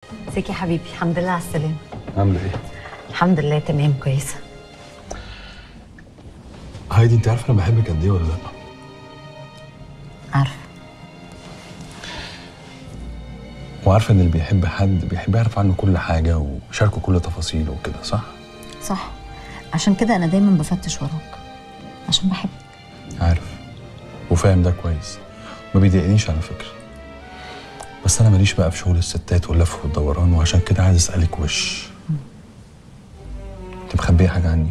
ازيك يا حبيبي الحمد لله على السلامة عامله ايه؟ الحمد لله تمام كويسة هايدي انت عارفه انا بحبك قد ايه ولا لا؟ عارفة وعارفه ان اللي بيحب حد بيحب يعرف عنه كل حاجه ويشاركه كل تفاصيله وكده صح؟ صح عشان كده أنا دايما بفتش وراك عشان بحبك عارف وفاهم ده كويس ما بيضايقنيش على فكره بس انا ماليش بقى في شغل الستات واللف والدوران وعشان كده عايز اسالك وش انت مخبيه حاجه عني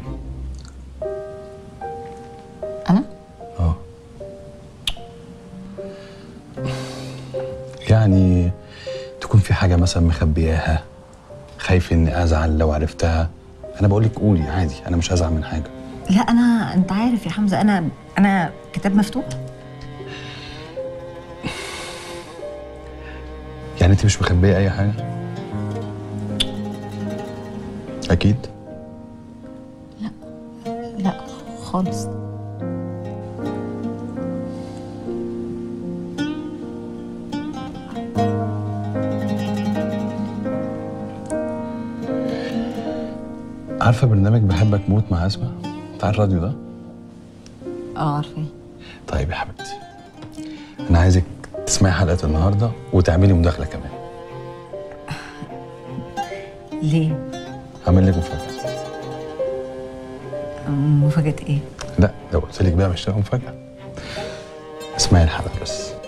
أنا؟ اه يعني تكون في حاجه مثلا مخبياها خايف اني ازعل لو عرفتها انا بقول لك قولي عادي انا مش هزعل من حاجه لا أنا أنت عارف يا حمزة أنا أنا كتاب مفتوح يعني انت مش مخبيه اي حاجه اكيد لا خالص عارفه برنامج بحبك موت مع اسماء بتاع الراديو ده اه عارفة طيب يا حبيبتي انا عايزك تسمعي حلقه النهارده وتعملي مداخله كمان ليه؟ هعمل لك مفاجاه مفاجأة إيه؟ لا لو قلت لك بقى مش هتبقى مفاجاه اسمعي الحلقه بس